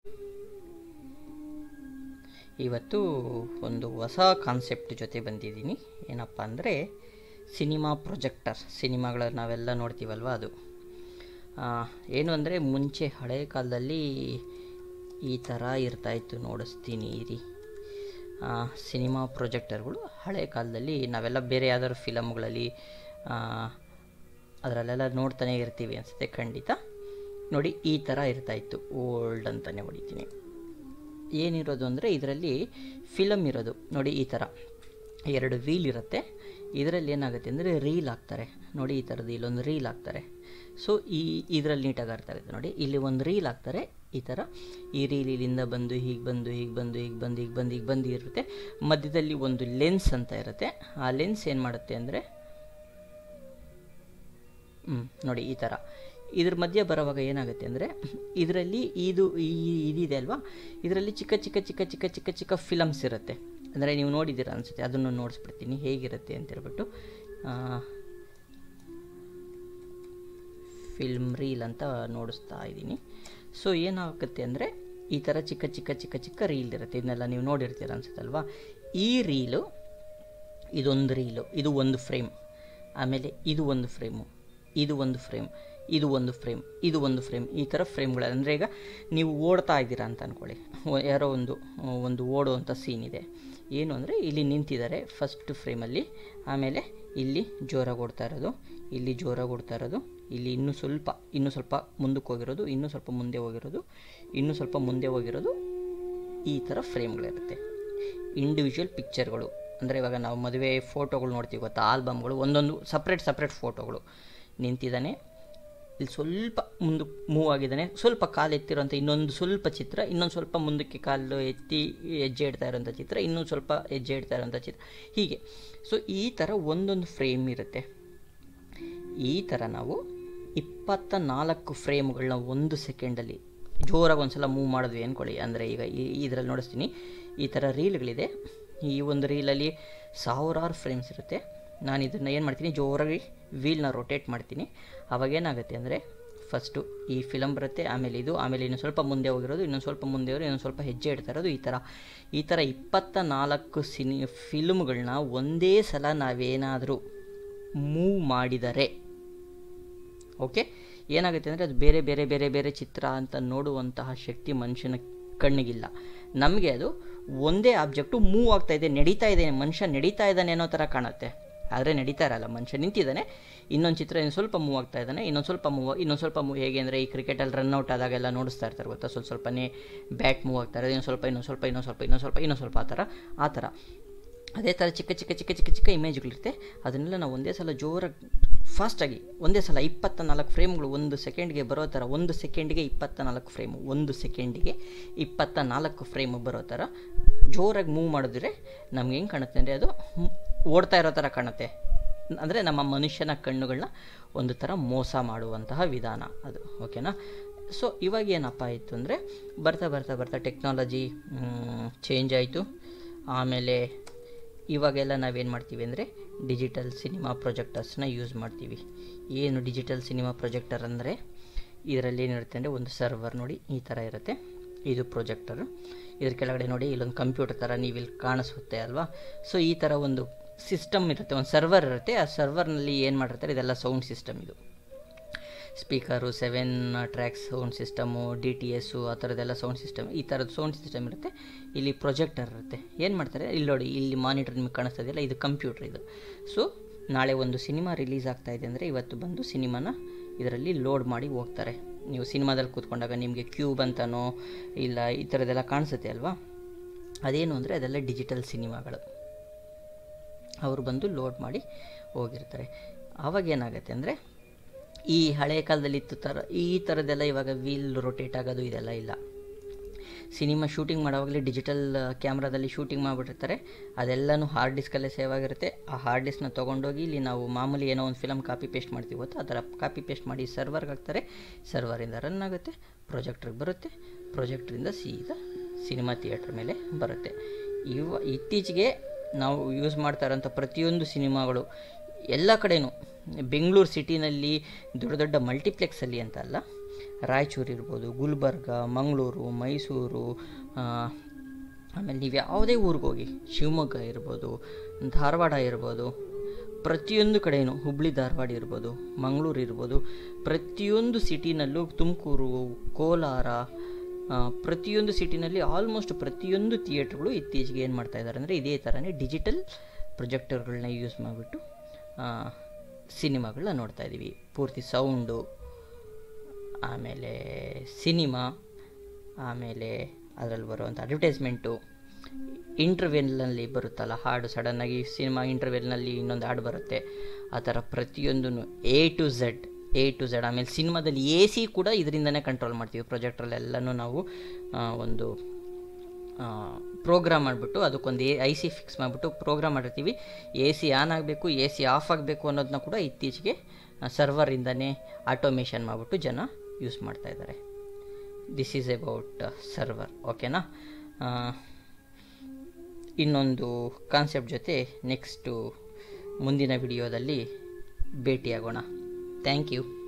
ಇವತ್ತು ಒಂದು ಹೊಸ ಕಾನ್ಸೆಪ್ಟ್ ಜೊತೆ ಬಂದಿದ್ದೀನಿ ಏನಪ್ಪ ಅಂದರೆ ಸಿನಿಮಾ ಪ್ರೊಜೆಕ್ಟರ್ ಸಿನಿಮಾಗಳ ನಾವೆಲ್ಲ ನೋಡ್ತೀವಲ್ವ ಅದು ಆ, ಏನು ಅಂದರೆ ಮುಂಚೆ ಹಳೆ ಕಾಲದಲ್ಲಿ ಈ ಥರ ಇರ್ತಾಯಿತ್ತು ನೋಡಿಸ್ತೀನಿ ಇರಿ ಆ, ಸಿನಿಮಾ ಪ್ರೊಜೆಕ್ಟರ್ಗಳು ಹಳೆ ಕಾಲದಲ್ಲಿ ನಾವೆಲ್ಲ ಬೇರೆ ಯಾವ್ದಾದ್ರು ಫಿಲಮ್ಗಳಲ್ಲಿ ಅದರಲ್ಲೆಲ್ಲ ನೋಡ್ತಾನೆ ಇರ್ತೀವಿ ಅನಿಸುತ್ತೆ ಖಂಡಿತ ನೋಡಿ ಈ ಥರ ಇರ್ತಾಯಿತ್ತು ಓಲ್ಡ್ ಅಂತಲೇ ಹೊಡಿತೀನಿ ಏನಿರೋದು ಅಂದರೆ ಇದರಲ್ಲಿ ಫಿಲಮ್ ಇರೋದು ನೋಡಿ ಈ ಥರ ಎರಡು ವೀಲ್ ಇರುತ್ತೆ ಇದರಲ್ಲಿ ಏನಾಗುತ್ತೆ ಅಂದರೆ ರೀಲ್ ಹಾಕ್ತಾರೆ ನೋಡಿ ಈ ಥರದ್ದು ಇಲ್ಲೊಂದು ರೀಲ್ ಹಾಕ್ತಾರೆ ಸೊ ಈ ಇದರಲ್ಲಿ ನೀಟಾಗಿ ಅರ್ಥ ಆಗುತ್ತೆ ನೋಡಿ ಇಲ್ಲಿ ಒಂದು ರೀಲ್ ಹಾಕ್ತಾರೆ ಈ ಥರ ಈ ರೀಲ್ ಇಲ್ಲಿಂದ ಬಂದು ಹೀಗೆ ಬಂದು ಹೀಗೆ ಬಂದು ಹೀಗೆ ಬಂದು ಹೀಗೆ ಬಂದು ಹೀಗೆ ಬಂದು ಇರುತ್ತೆ ಮಧ್ಯದಲ್ಲಿ ಒಂದು ಲೆನ್ಸ್ ಅಂತ ಇರುತ್ತೆ ಆ ಲೆನ್ಸ್ ಏನು ಮಾಡುತ್ತೆ ಅಂದರೆ ಹ್ಞೂ ನೋಡಿ ಈ ಥರ ಇದ್ರ ಮಧ್ಯೆ ಬರೋವಾಗ ಏನಾಗುತ್ತೆ ಅಂದರೆ ಇದರಲ್ಲಿ ಇದು ಈ ಇದಿದೆ ಅಲ್ವಾ ಇದರಲ್ಲಿ ಚಿಕ್ಕ ಚಿಕ್ಕ ಚಿಕ್ಕ ಚಿಕ್ಕ ಚಿಕ್ಕ ಚಿಕ್ಕ ಫಿಲಮ್ಸ್ ಇರುತ್ತೆ ಅಂದರೆ ನೀವು ನೋಡಿದ್ದೀರ ಅನಿಸುತ್ತೆ ಅದನ್ನು ನೋಡಿಸ್ಬಿಡ್ತೀನಿ ಹೇಗಿರುತ್ತೆ ಅಂತ ಹೇಳ್ಬಿಟ್ಟು ಫಿಲ್ಮ್ ರೀಲ್ ಅಂತ ನೋಡಿಸ್ತಾ ಇದ್ದೀನಿ ಸೊ ಏನಾಗುತ್ತೆ ಅಂದರೆ ಈ ಥರ ಚಿಕ್ಕ ಚಿಕ್ಕ ಚಿಕ್ಕ ಚಿಕ್ಕ ರೀಲ್ ಇರುತ್ತೆ ಇದನ್ನೆಲ್ಲ ನೀವು ನೋಡಿರ್ತೀರ ಅನ್ಸುತ್ತಲ್ವಾ ಈ ರೀಲು ಇದೊಂದು ರೀಲು ಇದು ಒಂದು ಫ್ರೇಮ್ ಆಮೇಲೆ ಇದು ಒಂದು ಫ್ರೇಮು ಇದು ಒಂದು ಫ್ರೇಮ್ ಇದು ಒಂದು ಫ್ರೇಮ್ ಇದು ಒಂದು ಫ್ರೇಮ್ ಈ ಥರ ಫ್ರೇಮ್ಗಳು ಅಂದರೆ ಈಗ ನೀವು ಓಡ್ತಾ ಇದ್ದೀರಾ ಅಂತ ಅಂದ್ಕೊಳ್ಳಿ ಒ- ಯಾರೋ ಒಂದು ಒಂದು ಓಡುವಂಥ ಸೀನ್ ಇದೆ ಏನು ಅಂದರೆ ಇಲ್ಲಿ ನಿಂತಿದ್ದಾರೆ ಫಸ್ಟ್ ಫ್ರೇಮಲ್ಲಿ ಆಮೇಲೆ ಇಲ್ಲಿ ಜೋರಾಗಿ ಓಡ್ತಾ ಇರೋದು ಇಲ್ಲಿ ಜೋರಾಗಿ ಓಡ್ತಾ ಇರೋದು ಇಲ್ಲಿ ಇನ್ನೂ ಸ್ವಲ್ಪ ಇನ್ನೂ ಸ್ವಲ್ಪ ಮುಂದಕ್ಕೆ ಹೋಗಿರೋದು ಇನ್ನೂ ಸ್ವಲ್ಪ ಮುಂದೆ ಹೋಗಿರೋದು ಇನ್ನೂ ಸ್ವಲ್ಪ ಮುಂದೆ ಹೋಗಿರೋದು ಈ ಥರ ಫ್ರೇಮ್ಗಳಿರುತ್ತೆ ಇಂಡಿವಿಜುವಲ್ ಪಿಕ್ಚರ್ಗಳು ಅಂದರೆ ಇವಾಗ ನಾವು ಮದುವೆ ಫೋಟೋಗಳು ನೋಡ್ತೀವಿ ಗೊತ್ತಾ ಆಲ್ಬಮ್ಗಳು ಒಂದೊಂದು ಸಪ್ರೇಟ್ ಸಪ್ರೇಟ್ ಫೋಟೋಗಳು ನಿಂತಿದ್ದಾನೆ ಇಲ್ಲಿ ಸ್ವಲ್ಪ ಮುಂದಕ್ಕೆ ಮೂವ್ ಆಗಿದ್ದಾನೆ ಸ್ವಲ್ಪ ಕಾಲು ಎತ್ತಿರೋಂಥ ಇನ್ನೊಂದು ಸ್ವಲ್ಪ ಚಿತ್ರ ಇನ್ನೊಂದು ಸ್ವಲ್ಪ ಮುಂದಕ್ಕೆ ಕಾಲು ಎತ್ತಿ ಹೆಜ್ಜೆ ಇಡ್ತಾ ಇರೋಂಥ ಚಿತ್ರ ಇನ್ನೂ ಸ್ವಲ್ಪ ಹೆಜ್ಜೆ ಇಡ್ತಾ ಇರೋಂಥ ಚಿತ್ರ ಹೀಗೆ ಸೊ ಈ ಥರ ಒಂದೊಂದು ಫ್ರೇಮ್ ಇರುತ್ತೆ ಈ ಥರ ನಾವು ಇಪ್ಪತ್ತ ನಾಲ್ಕು ಫ್ರೇಮ್ಗಳನ್ನ ಒಂದು ಸೆಕೆಂಡಲ್ಲಿ ಜೋರಾಗಿ ಒಂದು ಸಲ ಮೂವ್ ಮಾಡಿದ್ವಿ ಅಂದ್ಕೊಳ್ಳಿ ಅಂದರೆ ಈಗ ಇದರಲ್ಲಿ ನೋಡಿಸ್ತೀನಿ ಈ ಥರ ರೀಲ್ಗಳಿದೆ ಈ ಒಂದು ರೀಲಲ್ಲಿ ಸಾವಿರಾರು ಫ್ರೇಮ್ಸ್ ಇರುತ್ತೆ ನಾನು ಇದನ್ನು ಏನು ಮಾಡ್ತೀನಿ ಜೋರಾಗಿ ವೀಲ್ನ ರೊಟೇಟ್ ಮಾಡ್ತೀನಿ ಅವಾಗ ಏನಾಗುತ್ತೆ ಅಂದರೆ ಫಸ್ಟು ಈ ಫಿಲಮ್ ಬರುತ್ತೆ ಆಮೇಲೆ ಇದು ಆಮೇಲೆ ಇನ್ನು ಸ್ವಲ್ಪ ಮುಂದೆ ಹೋಗಿರೋದು ಇನ್ನೊಂದು ಸ್ವಲ್ಪ ಮುಂದೆ ಹೋಗಿ ಇನ್ನೊಂದು ಸ್ವಲ್ಪ ಹೆಜ್ಜೆ ಇಡ್ತಾ ಇರೋದು ಈ ಥರ ಈ ಥರ ಇಪ್ಪತ್ತ ನಾಲ್ಕು ಸಿನಿ ಫಿಲ್ಮ್ಗಳನ್ನ ಒಂದೇ ಸಲ ನಾವೇನಾದರೂ ಮೂವ್ ಮಾಡಿದರೆ ಓಕೆ ಏನಾಗುತ್ತೆ ಅಂದರೆ ಅದು ಬೇರೆ ಬೇರೆ ಬೇರೆ ಬೇರೆ ಚಿತ್ರ ಅಂತ ನೋಡುವಂತಹ ಶಕ್ತಿ ಮನುಷ್ಯನ ಕಣ್ಣಿಗಿಲ್ಲ ನಮಗೆ ಅದು ಒಂದೇ ಆಬ್ಜೆಕ್ಟು ಮೂವ್ ಆಗ್ತಾ ಇದೆ ನಡೀತಾ ಇದೆ ಮನುಷ್ಯ ನಡೀತಾ ಇದ್ದಾನೆ ಅನ್ನೋ ಥರ ಕಾಣುತ್ತೆ ಆದರೆ ನಡೀತಾ ಇರಲ್ಲ ಮನುಷ್ಯ ನಿಂತಿದ್ದಾನೆ ಇನ್ನೊಂದು ಚಿತ್ರ ಇನ್ನು ಸ್ವಲ್ಪ ಮೂವ್ ಆಗ್ತಾ ಇದ್ದಾನೆ ಇನ್ನೊಂದು ಸ್ವಲ್ಪ ಮೂವ್ ಇನ್ನೊಂದು ಸ್ವಲ್ಪ ಮೂವ್ ಹೇಗೆ ಅಂದರೆ ಈ ಕ್ರಿಕೆಟಲ್ಲಿ ರನ್ಔಟ್ ಆದಾಗೆಲ್ಲ ನೋಡಿಸ್ತಾ ಇರ್ತಾರೆ ಗೊತ್ತಾ ಸ್ವಲ್ಪ ಸ್ವಲ್ಪನೇ ಬ್ಯಾಟ್ ಮೂವ್ ಆಗ್ತಾ ಇರೋದು ಇನ್ನೊಂದು ಸ್ವಲ್ಪ ಇನ್ನೊಂದು ಸ್ವಲ್ಪ ಇನ್ನೊಂದು ಸ್ವಲ್ಪ ಇನ್ನೊಂದು ಸ್ವಲ್ಪ ಇನ್ನೊಂದು ಸ್ವಲ್ಪ ಆ ಥರ ಆ ಥರ ಅದೇ ಥರ ಚಿಕ್ಕ ಚಿಕ್ಕ ಚಿಕ್ಕ ಚಿಕ್ಕ ಚಿಕ್ಕ ಇಮೇಜ್ಗಳಿರುತ್ತೆ ಅದನ್ನೆಲ್ಲ ನಾವು ಒಂದೇ ಸಲ ಜೋರಾಗಿ ಫಾಸ್ಟಾಗಿ ಒಂದೇ ಸಲ ಇಪ್ಪತ್ತ ನಾಲ್ಕು ಫ್ರೇಮ್ಗಳು ಒಂದು ಸೆಕೆಂಡ್ಗೆ ಬರೋ ಥರ ಒಂದು ಸೆಕೆಂಡಿಗೆ ಇಪ್ಪತ್ತ ನಾಲ್ಕು ಫ್ರೇಮು ಒಂದು ಸೆಕೆಂಡಿಗೆ ಇಪ್ಪತ್ತ ನಾಲ್ಕು ಫ್ರೇಮು ಬರೋ ಥರ ಜೋರಾಗಿ ಮೂವ್ ಮಾಡಿದ್ರೆ ನಮ್ಗೆ ಹೆಂಗೆ ಕಾಣುತ್ತೆ ಅಂದರೆ ಅದು ಮ್- ಓಡ್ತಾ ಇರೋ ಥರ ಕಾಣುತ್ತೆ ಅಂದರೆ ನಮ್ಮ ಮನುಷ್ಯನ ಕಣ್ಣುಗಳನ್ನ ಒಂದು ಥರ ಮೋಸ ಮಾಡುವಂತಹ ವಿಧಾನ ಅದು ಓಕೆನಾ ಸೊ ಇವಾಗ ಏನಪ್ಪ ಆಯಿತು ಅಂದರೆ ಬರ್ತಾ ಬರ್ತಾ ಬರ್ತಾ ಟೆಕ್ನಾಲಜಿ ಚೇಂಜ್ ಆಯಿತು ಆಮೇಲೆ ಇವಾಗೆಲ್ಲ ನಾವೇನು ಮಾಡ್ತೀವಿ ಅಂದರೆ ಡಿಜಿಟಲ್ ಸಿನಿಮಾ ಪ್ರೊಜೆಕ್ಟರ್ಸ್ನ ಯೂಸ್ ಮಾಡ್ತೀವಿ ಏನು ಡಿಜಿಟಲ್ ಸಿನಿಮಾ ಪ್ರೊಜೆಕ್ಟರ್ ಅಂದರೆ ಇದರಲ್ಲಿ ಏನಿರುತ್ತೆ ಅಂದರೆ ಒಂದು ಸರ್ವರ್ ನೋಡಿ ಈ ಥರ ಇರುತ್ತೆ ಇದು ಪ್ರೊಜೆಕ್ಟರು ಇದ್ರ ಕೆಳಗಡೆ ನೋಡಿ ಇಲ್ಲೊಂದು ಕಂಪ್ಯೂಟರ್ ಥರ ನೀವು ಇಲ್ಲಿ ಕಾಣಿಸುತ್ತೆ ಅಲ್ವಾ ಸೊ ಈ ಥರ ಒಂದು ಸಿಸ್ಟಮ್ ಇರುತ್ತೆ ಒಂದು ಸರ್ವರ್ ಇರುತ್ತೆ ಆ ಸರ್ವರ್ನಲ್ಲಿ ಏನು ಮಾಡಿರ್ತಾರೆ ಇದೆಲ್ಲ ಸೌಂಡ್ ಸಿಸ್ಟಮ್ ಇದು speaker seven tracks sound system D T S ಆ ಥರದ್ದೆಲ್ಲ ಸೌಂಡ್ ಸಿಸ್ಟಮ್ ಈ ಥರದ್ದು ಸೌಂಡ್ ಸಿಸ್ಟಮ್ ಇರುತ್ತೆ ಇಲ್ಲಿ ಪ್ರೊಜೆಕ್ಟರ್ ಇರುತ್ತೆ ಏನು ಮಾಡ್ತಾರೆ ಇಲ್ಲಿ ನೋಡಿ ಇಲ್ಲಿ ಮಾನಿಟರ್ ನಿಮಗೆ ಕಾಣಿಸ್ತಾ ಇದೆಯಲ್ಲ ಇದು ಕಂಪ್ಯೂಟರ್ ಇದು ಸೊ ನಾಳೆ ಒಂದು ಸಿನಿಮಾ ರಿಲೀಸ್ ಆಗ್ತಾ ಇದೆ ಅಂದರೆ ಇವತ್ತು ಬಂದು ಸಿನಿಮಾನ ಇದರಲ್ಲಿ ಲೋಡ್ ಮಾಡಿ ಹೋಗ್ತಾರೆ ನೀವು ಸಿನಿಮಾದಲ್ಲಿ ಕೂತ್ಕೊಂಡಾಗ ನಿಮಗೆ ಕ್ಯೂಬ್ ಅಂತನೋ ಇಲ್ಲ ಈ ಥರದ್ದೆಲ್ಲ ಕಾಣಿಸುತ್ತೆ ಅಲ್ವಾ ಅದೇನು ಅಂದರೆ ಅದೆಲ್ಲ ಡಿಜಿಟಲ್ ಸಿನಿಮಾಗಳು ಅವರು ಬಂದು ಲೋಡ್ ಮಾಡಿ ಹೋಗಿರ್ತಾರೆ ಆವಾಗ ಏನಾಗುತ್ತೆ ಅಂದರೆ ಈ ಹಳೆಯ ಕಾಲದಲ್ಲಿ ಇತ್ತು ಥರ ಈ ಥರದ್ದೆಲ್ಲ ಇವಾಗ ವೀಲ್ ರೊಟೇಟ್ ಆಗೋದು ಇದೆಲ್ಲ ಇಲ್ಲ ಸಿನಿಮಾ ಶೂಟಿಂಗ್ ಮಾಡೋವಾಗಲೇ ಡಿಜಿಟಲ್ ಕ್ಯಾಮ್ರಾದಲ್ಲಿ ಶೂಟಿಂಗ್ ಮಾಡಿಬಿಟ್ಟಿರ್ತಾರೆ ಅದೆಲ್ಲನೂ ಹಾರ್ಡ್ ಡಿಸ್ಕಲ್ಲೇ ಸೇವ್ ಆಗಿರುತ್ತೆ ಆ ಹಾರ್ಡ್ ಡಿಸ್ಕ್ನ ತೊಗೊಂಡೋಗಿ ಇಲ್ಲಿ ನಾವು ಮಾಮೂಲಿ ಏನೋ ಒಂದು ಫಿಲಮ್ ಕಾಪಿ ಪೇಸ್ಟ್ ಮಾಡ್ತೀವಿ ಗೊತ್ತಾ ಆ ಥರ ಕಾಪಿ ಪೇಸ್ಟ್ ಮಾಡಿ ಸರ್ವರ್ಗೆ ಹಾಕ್ತಾರೆ ಸರ್ವರಿಂದ ರನ್ ಆಗುತ್ತೆ ಪ್ರೊಜೆಕ್ಟ್ರಿಗೆ ಬರುತ್ತೆ ಪ್ರೊಜೆಕ್ಟ್ರಿಂದ ಸೀದಾ ಸಿನಿಮಾ ಥಿಯೇಟ್ರ್ ಮೇಲೆ ಬರುತ್ತೆ ಇವ ಇತ್ತೀಚೆಗೆ ನಾವು ಯೂಸ್ ಮಾಡ್ತಾ ಇರೋಂಥ ಪ್ರತಿಯೊಂದು ಸಿನಿಮಾಗಳು ಎಲ್ಲ ಕಡೆನೂ ಬೆಂಗಳೂರು ಸಿಟಿನಲ್ಲಿ ದೊಡ್ಡ ದೊಡ್ಡ ಮಲ್ಟಿಪ್ಲೆಕ್ಸಲ್ಲಿ ಅಂತ ಅಲ್ಲ ರಾಯಚೂರು ಇರ್ಬೋದು ಗುಲ್ಬರ್ಗ ಮಂಗಳೂರು ಮೈಸೂರು ಆ, ಆಮೇಲೆ ನೀವು ಯಾವುದೇ ಊರಿಗೆ ಹೋಗಿ ಶಿವಮೊಗ್ಗ ಇರ್ಬೋದು ಧಾರವಾಡ ಇರ್ಬೋದು ಪ್ರತಿಯೊಂದು ಕಡೆಯೂ ಹುಬ್ಳಿ ಧಾರವಾಡ ಇರ್ಬೋದು ಮಂಗಳೂರು ಇರ್ಬೋದು ಪ್ರತಿಯೊಂದು ಸಿಟಿನಲ್ಲೂ ತುಮಕೂರು ಕೋಲಾರ ಆ, ಪ್ರತಿಯೊಂದು ಸಿಟಿನಲ್ಲಿ ಆಲ್ಮೋಸ್ಟ್ ಪ್ರತಿಯೊಂದು ಥಿಯೇಟ್ರ್ಗಳು ಇತ್ತೀಚೆಗೆ ಏನು ಮಾಡ್ತಾ ಇದ್ದಾರೆ ಅಂದರೆ ಇದೇ ಥರನೇ ಡಿಜಿಟಲ್ ಪ್ರೊಜೆಕ್ಟರ್ಗಳನ್ನ ಯೂಸ್ ಮಾಡಿಬಿಟ್ಟು ಸಿನಿಮಾಗಳನ್ನ ನೋಡ್ತಾ ಇದ್ದೀವಿ ಪೂರ್ತಿ ಸೌಂಡು ಆಮೇಲೆ ಸಿನಿಮಾ ಆಮೇಲೆ ಅದರಲ್ಲಿ ಬರುವಂಥ ಅಡ್ವರ್ಟೈಸ್ಮೆಂಟು ಇಂಟರ್ವೆಲ್ನಲ್ಲಿ ಬರುತ್ತಲ್ಲ ಹಾಡು ಸಡನ್ನಾಗಿ ಸಿನಿಮಾ ಇಂಟರ್ವೆಲ್ನಲ್ಲಿ ಇನ್ನೊಂದು ಹಾಡು ಬರುತ್ತೆ ಆ ಥರ ಪ್ರತಿಯೊಂದು A to Z A to Z ಆಮೇಲೆ ಸಿನಿಮಾದಲ್ಲಿ ಎ ಸಿ ಕೂಡ ಇದರಿಂದನೇ ಕಂಟ್ರೋಲ್ ಮಾಡ್ತೀವಿ ಪ್ರೊಜೆಕ್ಟ್ರಲ್ಲೆಲ್ಲನೂ ನಾವು ಆ, ಒಂದು ಪ್ರೋಗ್ರಾಮ್ ಮಾಡಿಬಿಟ್ಟು ಅದಕ್ಕೊಂದು ಎ ಐ ಸಿ ಫಿಕ್ಸ್ ಮಾಡಿಬಿಟ್ಟು ಪ್ರೋಗ್ರಾಮ್ ಮಾಡಿರ್ತೀವಿ ಎ ಸಿ ಆನ್ ಆಗಬೇಕು ಎ ಸಿ ಆಫ್ ಆಗಬೇಕು ಅನ್ನೋದನ್ನ ಕೂಡ ಇತ್ತೀಚೆಗೆ ಸರ್ವರಿಂದನೇ ಆಟೋಮೇಷನ್ ಮಾಡಿಬಿಟ್ಟು ಜನ ಯೂಸ್ ಮಾಡ್ತಾ ಇದ್ದಾರೆ ದಿಸ್ ಈಸ್ ಅಬೌಟ್ ಸರ್ವರ್ ಓಕೆನಾ ಆ, ಇನ್ನೊಂದು ಕಾನ್ಸೆಪ್ಟ್ ಜೊತೆ ನೆಕ್ಸ್ಟು ಮುಂದಿನ ವಿಡಿಯೋದಲ್ಲಿ ಭೇಟಿಯಾಗೋಣ ಥ್ಯಾಂಕ್ ಯು